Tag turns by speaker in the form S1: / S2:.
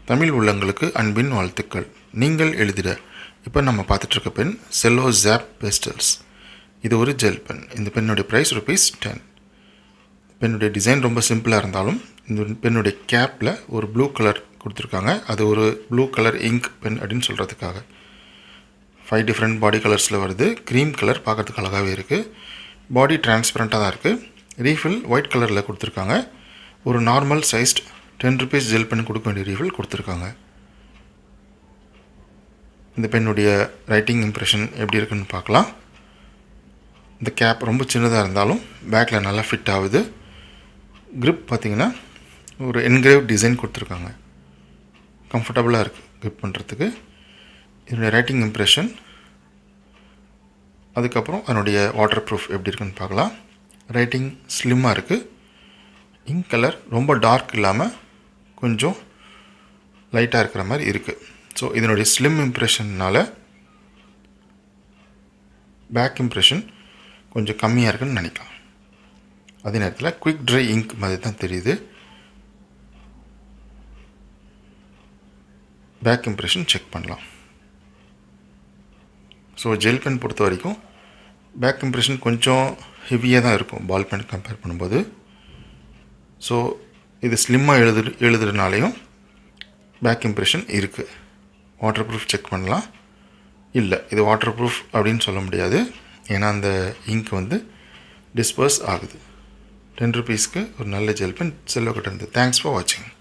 S1: தமிழ் உள்ளங்களுக்கு அன்பின் வாழ்த்துக்கள் நீங்கள் எழுதிட இப்போ நம்ம பார்த்துட்ருக்க பென் செல்லோ ஜாப் பெஸ்டல்ஸ் இது ஒரு ஜெல் பென் இந்த பென்னுடைய ப்ரைஸ் ருபீஸ் டென் பென்னுடைய டிசைன் ரொம்ப சிம்பிளாக இருந்தாலும் இந்த பென்னுடைய கேப்பில் ஒரு ப்ளூ கலர் கொடுத்துருக்காங்க அது ஒரு ப்ளூ கலர் இங்க் பென் அப்படின்னு சொல்கிறதுக்காக ஃபைவ் டிஃப்ரெண்ட் பாடி கலர்ஸில் வருது க்ரீம் கலர் பார்க்குறதுக்கு அழகாகவே இருக்குது பாடி டிரான்ஸ்பரண்ட்டாக தான் இருக்குது ரீஃபில் ஒயிட் கலரில் கொடுத்துருக்காங்க ஒரு normal sized ten rupees gel pen கொடுக்க வேண்டிய ரீஃபில் கொடுத்துருக்காங்க இந்த பெண்ணுடைய ரைட்டிங் இம்ப்ரெஷன் எப்படி இருக்குன்னு பார்க்கலாம் இந்த கேப் ரொம்ப சின்னதாக இருந்தாலும் பேக்கில் நல்லா ஃபிட் ஆகுது grip பார்த்திங்கன்னா ஒரு என்கிரேவ் டிசைன் கொடுத்துருக்காங்க கம்ஃபர்டபுளாக இருக்குது grip பண்ணுறதுக்கு இதனுடைய ரைட்டிங் இம்ப்ரெஷன் அதுக்கப்புறம் அதனுடைய வாட்டர் ப்ரூஃப் எப்படி இருக்குன்னு பார்க்கலாம் ரைட்டிங் ஸ்லிம்மாக இருக்குது இங்க் கலர் ரொம்ப டார்க் இல்லாமல் கொஞ்சம் லைட்டாக இருக்கிற மாதிரி இருக்குது ஸோ இதனுடைய ஸ்லிம் இம்ப்ரெஷன்னால் பேக் இம்ப்ரெஷன் கொஞ்சம் கம்மியாக இருக்குன்னு நினைக்கலாம் அதே நேரத்தில் குவிக் ட்ரை இங்க் மாதிரி தான் தெரியுது பேக் இம்ப்ரெஷன் செக் பண்ணலாம் ஸோ ஜெல் பென் பொறுத்த வரைக்கும் பேக் இம்ப்ரெஷன் கொஞ்சம் ஹெவியாக தான் இருக்கும் பால் பென் கம்பேர் பண்ணும்போது ஸோ இது ஸ்லிம்மாக எழுது எழுதுறதுனாலையும் பேக் இம்ப்ரெஷன் இருக்குது வாட்டர் ப்ரூஃப் செக் பண்ணலாம் இல்லை இது வாட்டர் ப்ரூஃப் அப்படின்னு சொல்ல முடியாது ஏன்னா அந்த இங்க் வந்து டிஸ்பர்ஸ் ஆகுது டென் ருபீஸ்க்கு ஒரு நல்ல ஜெல் பென் செல்லோ கிட்ட இருந்து தேங்க்ஸ் ஃபார் வாட்சிங்